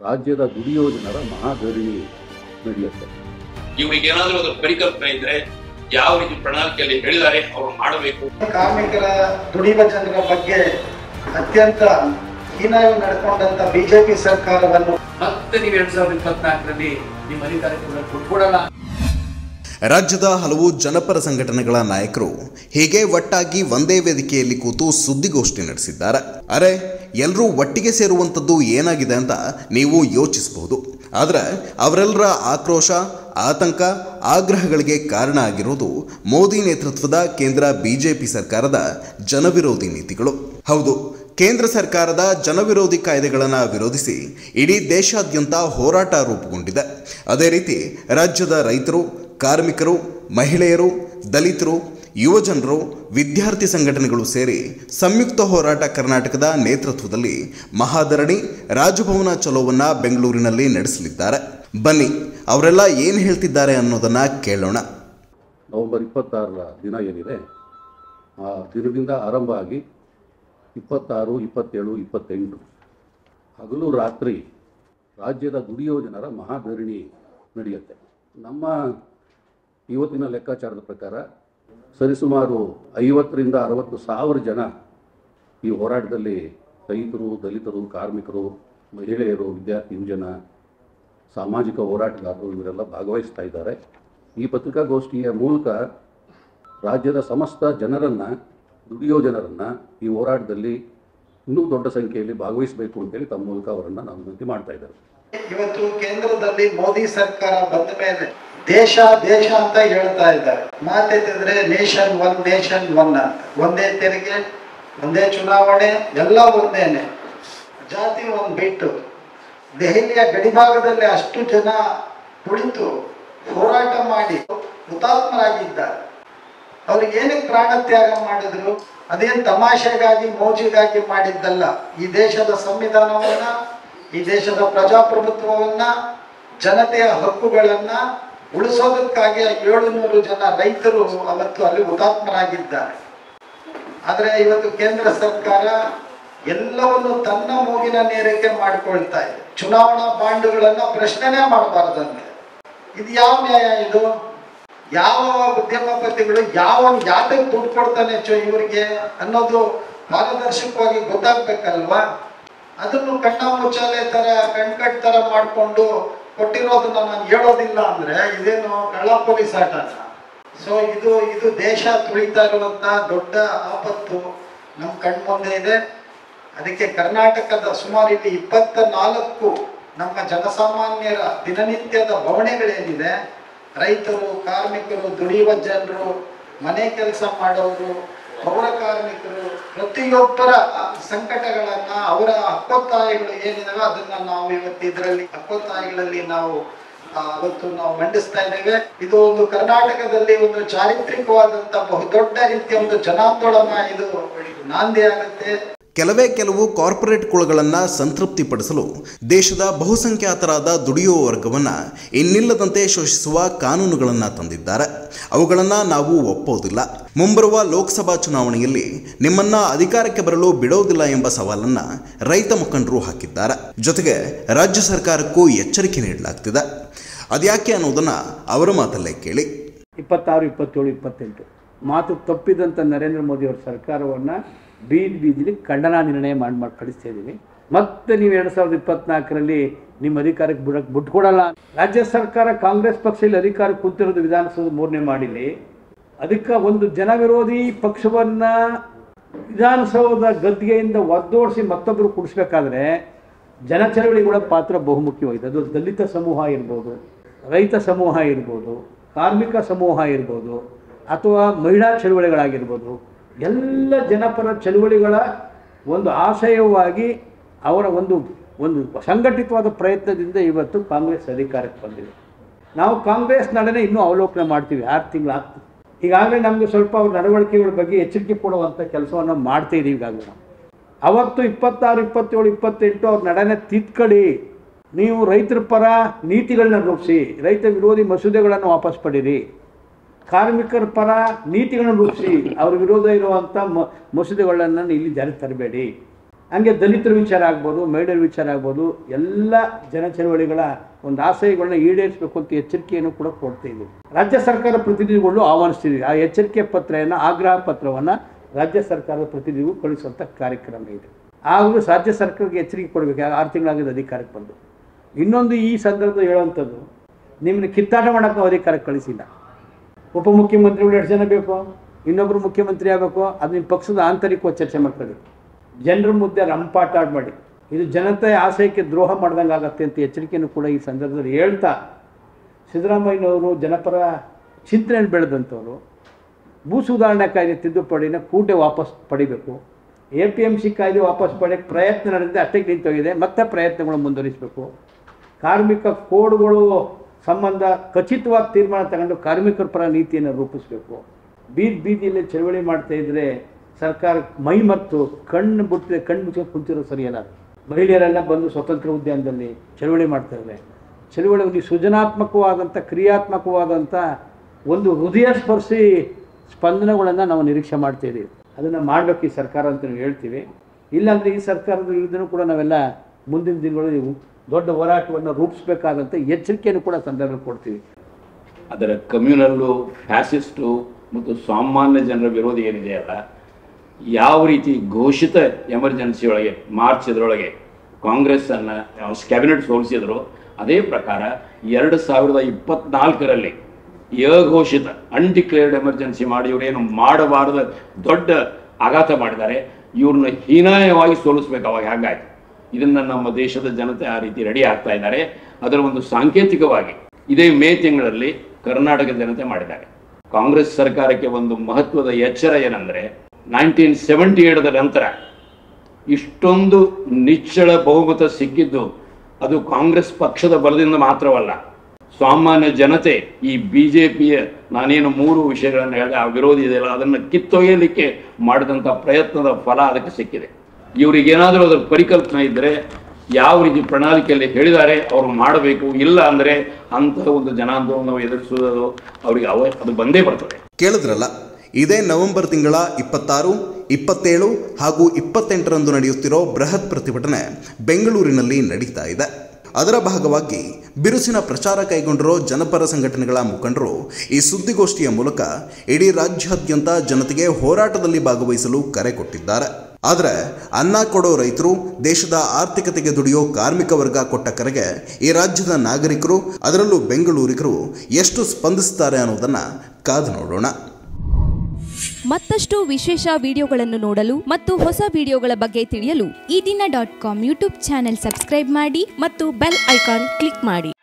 ರಾಜ್ಯದ ದುಡಿಯೋ ಜನರ ಮಹಾಧರಣಿ ನಡೆಯುತ್ತೆ ಇವರಿಗೆ ಏನಾದ್ರೂ ಒಂದು ಪರಿಕಲ್ಪನೆ ಇದ್ರೆ ಯಾವ ರೀತಿ ಪ್ರಣಾಳಿಕೆಯಲ್ಲಿ ಹೇಳಿದ್ದಾರೆ ಅವರು ಮಾಡಬೇಕು ಕಾರ್ಮಿಕರ ದುಡಿಯುವ ಜನರ ಬಗ್ಗೆ ಅತ್ಯಂತ ಹೀನಾಗಿ ನಡ್ಕೊಂಡಂತ ಬಿಜೆಪಿ ಸರ್ಕಾರವನ್ನು ಮತ್ತೆ ನೀವು ಎರಡ್ ಸಾವಿರದ ಇಪ್ಪತ್ನಾಲ್ಕರಲ್ಲಿ ನಿಮ್ಮ ಅಧಿಕಾರಕ್ಕೆ ಕೊಟ್ಕೊಡಲ್ಲ ರಾಜ್ಯದ ಹಲವು ಜನಪರ ಸಂಘಟನೆಗಳ ನಾಯಕರು ಹೀಗೆ ಒಟ್ಟಾಗಿ ಒಂದೇ ವೇದಿಕೆಯಲ್ಲಿ ಕೂತು ಸುದ್ದಿಗೋಷ್ಠಿ ನಡೆಸಿದ್ದಾರೆ ಅರೆ ಎಲ್ಲರೂ ಒಟ್ಟಿಗೆ ಸೇರುವಂಥದ್ದು ಏನಾಗಿದೆ ಅಂತ ನೀವು ಯೋಚಿಸಬಹುದು ಆದರೆ ಅವರೆಲ್ಲರ ಆಕ್ರೋಶ ಆತಂಕ ಆಗ್ರಹಗಳಿಗೆ ಕಾರಣ ಆಗಿರೋದು ಮೋದಿ ನೇತೃತ್ವದ ಕೇಂದ್ರ ಬಿಜೆಪಿ ಸರ್ಕಾರದ ಜನವಿರೋಧಿ ನೀತಿಗಳು ಹೌದು ಕೇಂದ್ರ ಸರ್ಕಾರದ ಜನವಿರೋಧಿ ಕಾಯ್ದೆಗಳನ್ನು ವಿರೋಧಿಸಿ ಇಡೀ ದೇಶಾದ್ಯಂತ ಹೋರಾಟ ರೂಪುಗೊಂಡಿದೆ ಅದೇ ರೀತಿ ರಾಜ್ಯದ ರೈತರು ಕಾರ್ಮಿಕರು ಮಹಿಳೆಯರು ದಲಿತರು ಯುವಜನರು ವಿದ್ಯಾರ್ಥಿ ಸಂಘಟನೆಗಳು ಸೇರಿ ಸಂಯುಕ್ತ ಹೋರಾಟ ಕರ್ನಾಟಕದ ನೇತೃತ್ವದಲ್ಲಿ ಮಹಾಧರಣಿ ರಾಜಭವನ ಚಲೋವನ್ನ ಬೆಂಗಳೂರಿನಲ್ಲಿ ನಡೆಸಲಿದ್ದಾರೆ ಬನ್ನಿ ಅವರೆಲ್ಲ ಏನು ಹೇಳ್ತಿದ್ದಾರೆ ಅನ್ನೋದನ್ನ ಕೇಳೋಣ ನವೆಂಬರ್ ಇಪ್ಪತ್ತಾರರ ದಿನ ಏನಿದೆ ಆ ದಿನದಿಂದ ಆರಂಭ ಆಗಿ ಇಪ್ಪತ್ತಾರು ಇಪ್ಪತ್ತೇಳು ಇಪ್ಪತ್ತೆಂಟು ಹಗಲು ರಾತ್ರಿ ರಾಜ್ಯದ ದುಡಿಯೋ ಜನರ ಮಹಾಧರಣಿ ನಡೆಯುತ್ತೆ ನಮ್ಮ ಇವತ್ತಿನ ಲೆಕ್ಕಾಚಾರದ ಪ್ರಕಾರ ಸರಿಸುಮಾರು ಐವತ್ತರಿಂದ ಅರವತ್ತು ಸಾವಿರ ಜನ ಈ ಹೋರಾಟದಲ್ಲಿ ರೈತರು ದಲಿತರು ಕಾರ್ಮಿಕರು ಮಹಿಳೆಯರು ವಿದ್ಯಾರ್ಥಿ ಯುವಜನ ಸಾಮಾಜಿಕ ಹೋರಾಟಗಾರರು ಇವರೆಲ್ಲ ಭಾಗವಹಿಸ್ತಾ ಇದ್ದಾರೆ ಈ ಪತ್ರಿಕಾಗೋಷ್ಠಿಯ ಮೂಲಕ ರಾಜ್ಯದ ಸಮಸ್ತ ಜನರನ್ನು ದುಡಿಯೋ ಜನರನ್ನು ಈ ಹೋರಾಟದಲ್ಲಿ ಇನ್ನೂ ದೊಡ್ಡ ಸಂಖ್ಯೆಯಲ್ಲಿ ಭಾಗವಹಿಸಬೇಕು ಅಂತೇಳಿ ತಮ್ಮ ಮೂಲಕ ಅವರನ್ನು ನಾವು ವಿನಂತಿ ಮಾಡ್ತಾ ಇದ್ದಾರೆ ಇವತ್ತು ಕೇಂದ್ರದಲ್ಲಿ ಮೋದಿ ಸರ್ಕಾರ ಬಂದ ಮೇಲೆ ದೇಶ ದೇಶ ಅಂತ ಹೇಳ್ತಾ ಇದ್ದಾರೆ ಮಾತೆತ್ತಿದ್ರೆ ನೇಷನ್ ಒನ್ ನೇಷನ್ ಒನ್ ಅಂತ ಒಂದೇ ತೆರಿಗೆ ಒಂದೇ ಚುನಾವಣೆ ಎಲ್ಲ ಒಂದೇನೆ ಜಾತಿ ಒಂದು ಬಿಟ್ಟು ದೆಹಲಿಯ ಗಡಿಭಾಗದಲ್ಲಿ ಅಷ್ಟು ಜನ ಕುಳಿತು ಹೋರಾಟ ಮಾಡಿ ಹುತಾತ್ಮರಾಗಿದ್ದಾರೆ ಅವ್ರಿಗೆ ಏನಕ್ಕೆ ಪ್ರಾಣ ತ್ಯಾಗ ಮಾಡಿದ್ರು ಅದೇನು ತಮಾಷೆಗಾಗಿ ಮೋಜಿಗಾಗಿ ಮಾಡಿದ್ದಲ್ಲ ಈ ದೇಶದ ಸಂವಿಧಾನವನ್ನ ಈ ದೇಶದ ಪ್ರಜಾಪ್ರಭುತ್ವವನ್ನ ಜನತೆಯ ಹಕ್ಕುಗಳನ್ನ ಉಳಿಸೋದಕ್ಕಾಗಿ ಏಳುನೂರು ಜನ ರೈತರು ಅವತ್ತು ಅಲ್ಲಿ ಹುತಾತ್ಮರಾಗಿದ್ದಾರೆ ಆದ್ರೆ ಇವತ್ತು ಕೇಂದ್ರ ಸರ್ಕಾರ ಎಲ್ಲವನ್ನು ತನ್ನ ಮೂಗಿನ ನೇರಕ್ಕೆ ಮಾಡಿಕೊಳ್ತಾ ಇದೆ ಚುನಾವಣಾ ಬಾಂಡ್ಗಳನ್ನ ಪ್ರಶ್ನೆನೇ ಮಾಡಬಾರ್ದಂತೆ ಇದು ಯಾವ ನ್ಯಾಯ ಇದು ಯಾವ ಉದ್ಯಮಪತಿಗಳು ಯಾವ ಯಾತಕ್ಕೆ ದುಡ್ಡು ಕೊಡ್ತಾನೆ ಚೊ ಇವರಿಗೆ ಅನ್ನೋದು ಪಾರದರ್ಶಕವಾಗಿ ಗೊತ್ತಾಗ್ಬೇಕಲ್ವಾ ಅದನ್ನು ಕಣ್ಣ ಮುಚ್ಚಾಲೆ ತರ ಕಣ್ಕಟ್ ತರ ಮಾಡ್ಕೊಂಡು ಕೊಟ್ಟಿರೋದನ್ನ ನಾನು ಹೇಳೋದಿಲ್ಲ ಅಂದ್ರೆ ಇದೇನು ಕಳ್ಳ ಪೊಲೀಸ್ ಆಟನ ಸೊ ಇದು ಇದು ದೇಶ ತುಳಿತಾ ಇರುವಂತ ದೊಡ್ಡ ಆಪತ್ತು ನಮ್ಮ ಕಣ್ಮುಂದೆ ಇದೆ ಅದಕ್ಕೆ ಕರ್ನಾಟಕದ ಸುಮಾರು ಇಲ್ಲಿ ಇಪ್ಪತ್ತ ನಾಲ್ಕು ನಮ್ಮ ಜನಸಾಮಾನ್ಯರ ದಿನನಿತ್ಯದ ಬವಣೆಗಳೇನಿದೆ ರೈತರು ಕಾರ್ಮಿಕರು ದುಡಿಯುವ ಜನರು ಮನೆ ಕೆಲಸ ಮಾಡೋರು ಪೌರ ಕಾರ್ಮಿಕರು ಪ್ರತಿಯೊಬ್ಬರ ಸಂಕಟಗಳನ್ನ ಅವರ ಹಕ್ಕೊತ್ತಾಯಗಳು ಏನಿದಾವೆ ಅದನ್ನ ನಾವು ಇವತ್ತು ಇದರಲ್ಲಿ ಹಕ್ಕೊತ್ತಾಯಗಳಲ್ಲಿ ನಾವು ಆ, ಅವತ್ತು ನಾವು ಮಂಡಿಸ್ತಾ ಇದ್ದೇವೆ ಇದು ಒಂದು ಕರ್ನಾಟಕದಲ್ಲಿ ಒಂದು ಚಾರಿತ್ರಿಕವಾದಂತ ಬಹುದೊಡ್ಡ ರೀತಿಯ ಒಂದು ಜನಾಂದೋಲನ ಇದು ನಾಂದಿ ಆಗುತ್ತೆ ಕೆಲವೇ ಕೆಲವು ಕಾರ್ಪೊರೇಟ್ ಕುಳಗಳನ್ನು ಸಂತೃಪ್ತಿಪಡಿಸಲು ದೇಶದ ಬಹುಸಂಖ್ಯಾತರಾದ ದುಡಿಯುವ ವರ್ಗವನ್ನು ಇನ್ನಿಲ್ಲದಂತೆ ಶೋಷಿಸುವ ಕಾನೂನುಗಳನ್ನು ತಂದಿದ್ದಾರೆ ಅವುಗಳನ್ನು ನಾವು ಒಪ್ಪೋದಿಲ್ಲ ಮುಂಬರುವ ಲೋಕಸಭಾ ಚುನಾವಣೆಯಲ್ಲಿ ನಿಮ್ಮನ್ನ ಅಧಿಕಾರಕ್ಕೆ ಬರಲು ಬಿಡೋದಿಲ್ಲ ಎಂಬ ಸವಾಲನ್ನು ರೈತ ಮುಖಂಡರು ಹಾಕಿದ್ದಾರೆ ಜೊತೆಗೆ ರಾಜ್ಯ ಸರ್ಕಾರಕ್ಕೂ ಎಚ್ಚರಿಕೆ ನೀಡಲಾಗ್ತಿದೆ ಅದ್ಯಾಕೆ ಅನ್ನೋದನ್ನು ಅವರ ಮಾತಲ್ಲೇ ಕೇಳಿ ಇಪ್ಪತ್ತಾರು ಇಪ್ಪತ್ತೇಳು ಇಪ್ಪತ್ತೆಂಟು ಮಾತು ತಪ್ಪಿದಂಥ ನರೇಂದ್ರ ಮೋದಿ ಅವರ ಸರ್ಕಾರವನ್ನು ಬೀದಿ ಬೀದಿಲಿ ಖಂಡನಾ ನಿರ್ಣಯ ಮಾಡಿ ಮಾಡಿ ಕಳಿಸ್ತಾ ಇದ್ದೀವಿ ಮತ್ತೆ ನೀವು ಎರಡು ಸಾವಿರದ ಇಪ್ಪತ್ನಾಲ್ಕರಲ್ಲಿ ನಿಮ್ಮ ಅಧಿಕಾರಕ್ಕೆ ಬಿಡಕ್ಕೆ ಬಿಟ್ಕೊಡಲ್ಲ ರಾಜ್ಯ ಸರ್ಕಾರ ಕಾಂಗ್ರೆಸ್ ಪಕ್ಷ ಇಲ್ಲಿ ಅಧಿಕಾರ ಕೂತಿರೋದು ವಿಧಾನಸೌಧ ಮೂರನೇ ಮಾಡಿಲಿ ಅದಕ್ಕೆ ಒಂದು ಜನವಿರೋಧಿ ಪಕ್ಷವನ್ನ ವಿಧಾನಸೌಧ ಗದ್ದಿಗೆಯಿಂದ ಒದ್ದೋಡಿಸಿ ಮತ್ತೊಬ್ಬರು ಕುಡಿಸ್ಬೇಕಾದ್ರೆ ಜನ ಚಳವಳಿಗಳ ಪಾತ್ರ ಬಹುಮುಖ್ಯವಾಗಿದೆ ಅದು ದಲಿತ ಸಮೂಹ ಇರ್ಬೋದು ರೈತ ಸಮೂಹ ಇರ್ಬೋದು ಕಾರ್ಮಿಕ ಸಮೂಹ ಇರ್ಬೋದು ಅಥವಾ ಮಹಿಳಾ ಚಳುವಳಿಗಳಾಗಿರ್ಬೋದು ಎಲ್ಲ ಜನಪರ ಚಳುವಳಿಗಳ ಒಂದು ಆಶಯವಾಗಿ ಅವರ ಒಂದು ಒಂದು ಸಂಘಟಿತವಾದ ಪ್ರಯತ್ನದಿಂದ ಇವತ್ತು ಕಾಂಗ್ರೆಸ್ ಅಧಿಕಾರಕ್ಕೆ ಬಂದಿದೆ ನಾವು ಕಾಂಗ್ರೆಸ್ ನಡನೆ ಇನ್ನೂ ಅವಲೋಕನ ಮಾಡ್ತೀವಿ ಆರು ತಿಂಗಳು ಆಗ್ತದೆ ಈಗಾಗಲೇ ನಮಗೆ ಸ್ವಲ್ಪ ಅವ್ರ ನಡವಳಿಕೆಗಳ ಬಗ್ಗೆ ಎಚ್ಚರಿಕೆ ಕೊಡುವಂಥ ಕೆಲಸವನ್ನು ಮಾಡ್ತಾ ಇದೀವಿ ಈಗಾಗಲೇ ನಾವು ಅವತ್ತು ಇಪ್ಪತ್ತಾರು ಇಪ್ಪತ್ತೇಳು ಇಪ್ಪತ್ತೆಂಟು ಅವ್ರ ನಡೆನೆ ತಿದ್ಕೊಳ್ಳಿ ನೀವು ರೈತರ ಪರ ನೀತಿಗಳನ್ನ ರೂಪಿಸಿ ರೈತ ವಿರೋಧಿ ಮಸೂದೆಗಳನ್ನು ವಾಪಸ್ ಪಡೀರಿ ಕಾರ್ಮಿಕರ ಪರ ನೀತಿಗಳನ್ನು ರೂಪಿಸಿ ಅವ್ರ ವಿರೋಧ ಇರುವಂಥ ಮ ಮಸೂದೆಗಳನ್ನು ಇಲ್ಲಿ ಜಾರಿಗೆ ತರಬೇಡಿ ಹಂಗೆ ದಲಿತರ ವಿಚಾರ ಆಗ್ಬೋದು ಮಹಿಳೆಯರ ವಿಚಾರ ಆಗ್ಬೋದು ಎಲ್ಲ ಜನ ಚಳವಳಿಗಳ ಒಂದು ಆಶಯಗಳನ್ನ ಈಡೇರಿಸಬೇಕು ಅಂತ ಎಚ್ಚರಿಕೆಯನ್ನು ಕೂಡ ಕೊಡ್ತಾ ಇದ್ದೀವಿ ರಾಜ್ಯ ಸರ್ಕಾರ ಪ್ರತಿನಿಧಿಗಳು ಆಹ್ವಾನಿಸ್ತಿದ್ದೀವಿ ಆ ಎಚ್ಚರಿಕೆ ಪತ್ರೆಯನ್ನು ಆಗ್ರಹ ಪತ್ರವನ್ನು ರಾಜ್ಯ ಸರ್ಕಾರದ ಪ್ರತಿನಿಧಿಗಳು ಕಳಿಸುವಂಥ ಕಾರ್ಯಕ್ರಮ ಇದೆ ಆಗಲೂ ರಾಜ್ಯ ಸರ್ಕಾರಕ್ಕೆ ಎಚ್ಚರಿಕೆ ಕೊಡಬೇಕು ಆರು ತಿಂಗಳಾಗಿದೆ ಅಧಿಕಾರಕ್ಕೆ ಬಂದು ಇನ್ನೊಂದು ಈ ಸಂದರ್ಭದಲ್ಲಿ ಹೇಳುವಂಥದ್ದು ನಿಮ್ಮನ್ನ ಕಿತ್ತಾಟ ಮಾಡೋಕ್ಕೆ ನಾವು ಅಧಿಕಾರಕ್ಕೆ ಕಳಿಸಿಲ್ಲ ಉಪಮುಖ್ಯಮಂತ್ರಿಗಳು ಎಷ್ಟು ಜನ ಬೇಕು ಇನ್ನೊಬ್ಬರು ಮುಖ್ಯಮಂತ್ರಿ ಆಗಬೇಕು ಅದು ನಿಮ್ಮ ಪಕ್ಷದ ಆಂತರಿಕವಾಗಿ ಚರ್ಚೆ ಮಾಡ್ಕೊಳ್ಳಿ ಜನರ ಮುದ್ದೆ ರಂಪಾಟ ಮಾಡಿ ಇದು ಜನತೆಯ ಆಶಯಕ್ಕೆ ದ್ರೋಹ ಮಾಡ್ದಂಗೆ ಆಗತ್ತೆ ಅಂತ ಎಚ್ಚರಿಕೆಯನ್ನು ಕೂಡ ಈ ಸಂದರ್ಭದಲ್ಲಿ ಹೇಳ್ತಾ ಸಿದ್ದರಾಮಯ್ಯನವರು ಜನಪರ ಚಿಂತನೆಯನ್ನು ಬೆಳೆದಂಥವ್ರು ಭೂ ಸುಧಾರಣಾ ಕಾಯ್ದೆ ತಿದ್ದುಪಡಿನ ಕೂಡಲೇ ವಾಪಸ್ ಪಡಿಬೇಕು ಎ ಪಿ ಎಮ್ ಸಿ ಕಾಯ್ದೆ ವಾಪಸ್ ಪಡೆಯೋಕ್ಕೆ ಪ್ರಯತ್ನ ನಡೆದಿದೆ ಅಷ್ಟಕ್ಕೆ ನಿಂತೋಗಿದೆ ಮತ್ತೆ ಪ್ರಯತ್ನಗಳು ಮುಂದುವರಿಸಬೇಕು ಕಾರ್ಮಿಕ ಕೋಡ್ಗಳು ಸಂಬಂಧ ಖಚಿತವಾದ ತೀರ್ಮಾನ ತಗೊಂಡು ಕಾರ್ಮಿಕರ ಪರ ನೀತಿಯನ್ನು ರೂಪಿಸಬೇಕು ಬೀದಿ ಬೀದಿಯಲ್ಲಿ ಚಳವಳಿ ಮಾಡ್ತಾ ಇದ್ರೆ ಸರ್ಕಾರ ಮೈ ಮರೆತು ಕಣ್ಣು ಬಿಟ್ಟಿದೆ ಕಣ್ಣು ಮುಚ್ಕೊಂಡು ಕುಂತಿರೋ ಸರಿಯಲ್ಲ ಮಹಿಳೆಯರೆಲ್ಲ ಬಂದು ಸ್ವತಂತ್ರ ಉದ್ಯಾನದಲ್ಲಿ ಚಳವಳಿ ಮಾಡ್ತಾ ಇದ್ದಾರೆ ಚಳವಳಿ ಒಂದು ಸೃಜನಾತ್ಮಕವಾದಂಥ ಕ್ರಿಯಾತ್ಮಕವಾದಂಥ ಒಂದು ಹೃದಯ ಸ್ಪರ್ಶಿ ಸ್ಪಂದನೆಗಳನ್ನು ನಾವು ನಿರೀಕ್ಷೆ ಮಾಡ್ತಾ ಇದ್ದೀವಿ ಅದನ್ನು ಮಾಡಬೇಕು ಈ ಸರ್ಕಾರ ಅಂತ ನಾವು ಹೇಳ್ತೀವಿ ಇಲ್ಲಾಂದರೆ ಈ ಸರ್ಕಾರದ ವಿರುದ್ಧನೂ ಕೂಡ ನಾವೆಲ್ಲ ಮುಂದಿನ ದಿನಗಳಲ್ಲಿ ದೊಡ್ಡ ಹೋರಾಟವನ್ನು ರೂಪಿಸಬೇಕಾದಂಥ ಎಚ್ಚರಿಕೆಯನ್ನು ಕೂಡ ಸಂದರ್ಭ ಕೊಡ್ತೀವಿ ಅದರ ಕಮ್ಯುನಲ್ಲು ಫ್ಯಾಸಿಸ್ಟು ಮತ್ತು ಸಾಮಾನ್ಯ ಜನರ ವಿರೋಧ ಏನಿದೆಯಲ್ಲ ಯಾವ ರೀತಿ ಘೋಷಿತ ಎಮರ್ಜೆನ್ಸಿ ಒಳಗೆ ಮಾರ್ಚ್ ಇದರೊಳಗೆ ಕಾಂಗ್ರೆಸ್ ಅನ್ನ ಕ್ಯಾಬಿನೆಟ್ ಸೋಲಿಸಿದ್ರು ಅದೇ ಪ್ರಕಾರ ಎರಡು ಸಾವಿರದ ಇಪ್ಪತ್ನಾಲ್ಕರಲ್ಲಿ ಅಘೋಷಿತ ಅನ್ಡಿಕ್ಲೇರ್ಡ್ ಎಮರ್ಜೆನ್ಸಿ ಮಾಡಿ ಇವರೇನು ಮಾಡಬಾರದ ದೊಡ್ಡ ಆಘಾತ ಮಾಡಿದ್ದಾರೆ ಇವ್ರನ್ನ ಹೀನಾಯವಾಗಿ ಸೋಲಿಸ್ಬೇಕು ಅವಾಗ ಹಾಗಾಯ್ತು ಇದನ್ನ ನಮ್ಮ ದೇಶದ ಜನತೆ ಆ ರೀತಿ ರೆಡಿ ಆಗ್ತಾ ಇದ್ದಾರೆ ಅದರ ಒಂದು ಸಾಂಕೇತಿಕವಾಗಿ ಇದೇ ಮೇ ತಿಂಗಳಲ್ಲಿ ಕರ್ನಾಟಕ ಜನತೆ ಮಾಡಿದ್ದಾರೆ ಕಾಂಗ್ರೆಸ್ ಸರ್ಕಾರಕ್ಕೆ ಒಂದು ಮಹತ್ವದ ಎಚ್ಚರ ಏನಂದ್ರೆ ನೈನ್ಟೀನ್ ಸೆವೆಂಟಿ ಏಳದ ನಂತರ ಇಷ್ಟೊಂದು ನಿಚ್ಚಳ ಬಹುಮತ ಸಿಕ್ಕಿದ್ದು ಅದು ಕಾಂಗ್ರೆಸ್ ಪಕ್ಷದ ಬಲದಿಂದ ಮಾತ್ರವಲ್ಲ ಸಾಮಾನ್ಯ ಜನತೆ ಈ ಬಿಜೆಪಿಯ ನಾನೇನು ಮೂರು ವಿಷಯಗಳನ್ನು ಹೇಳಿದೆ ಆ ವಿರೋಧಿ ಇದೆಯಲ್ಲ ಅದನ್ನು ಕಿತ್ತೊಯ್ಯಲಿಕ್ಕೆ ಮಾಡಿದಂಥ ಪ್ರಯತ್ನದ ಫಲ ಅದಕ್ಕೆ ಸಿಕ್ಕಿದೆ ಇವರಿಗೇನಾದರೂ ಅದರ ಪರಿಕಲ್ಪನೆ ಇದ್ದರೆ ಯಾವ ರೀತಿ ಪ್ರಣಾಳಿಕೆಯಲ್ಲಿ ಹೇಳಿದ್ದಾರೆ ಅವರು ಮಾಡಬೇಕು ಇಲ್ಲ ಅಂದರೆ ಅಂತಹ ಒಂದು ಜನಾಂದೋಲನ ಎದುರಿಸುವುದು ಅವರಿಗೆ ಅವ ಅದು ಬಂದೇ ಬರ್ತದೆ ಕೇಳಿದ್ರಲ್ಲ ಇದೇ ನವೆಂಬರ್ ತಿಂಗಳ ಇಪ್ಪತ್ತಾರು ಇಪ್ಪತ್ತೇಳು ಹಾಗೂ ಇಪ್ಪತ್ತೆಂಟರಂದು ನಡೆಯುತ್ತಿರೋ ಬೃಹತ್ ಪ್ರತಿಭಟನೆ ಬೆಂಗಳೂರಿನಲ್ಲಿ ನಡೀತಾ ಇದೆ ಅದರ ಭಾಗವಾಗಿ ಬಿರುಸಿನ ಪ್ರಚಾರ ಕೈಗೊಂಡಿರೋ ಜನಪರ ಸಂಘಟನೆಗಳ ಮುಖಂಡರು ಈ ಸುದ್ದಿಗೋಷ್ಠಿಯ ಮೂಲಕ ಇಡೀ ರಾಜ್ಯಾದ್ಯಂತ ಜನತೆಗೆ ಹೋರಾಟದಲ್ಲಿ ಭಾಗವಹಿಸಲು ಕರೆ ಕೊಟ್ಟಿದ್ದಾರೆ ಆದರೆ ಅನ್ನ ಕೊಡೋ ರೈತರು ದೇಶದ ಆರ್ಥಿಕತೆಗೆ ದುಡಿಯೋ ಕಾರ್ಮಿಕ ವರ್ಗ ಕೊಟ್ಟ ಕರೆಗೆ ಈ ರಾಜ್ಯದ ನಾಗರಿಕರು ಅದರಲ್ಲೂ ಬೆಂಗಳೂರಿಗರು ಎಷ್ಟು ಸ್ಪಂದಿಸ್ತಾರೆ ಅನ್ನೋದನ್ನ ಕಾದು ನೋಡೋಣ ಮತ್ತಷ್ಟು ವಿಶೇಷ ವಿಡಿಯೋಗಳನ್ನು ನೋಡಲು ಮತ್ತು ಹೊಸ ವಿಡಿಯೋಗಳ ಬಗ್ಗೆ ತಿಳಿಯಲು Eedina dot com YouTube channel subscribe ಮಾಡಿ ಮತ್ತು ಬೆಲ್ ಐಕಾನ್ ಕ್ಲಿಕ್ ಮಾಡಿ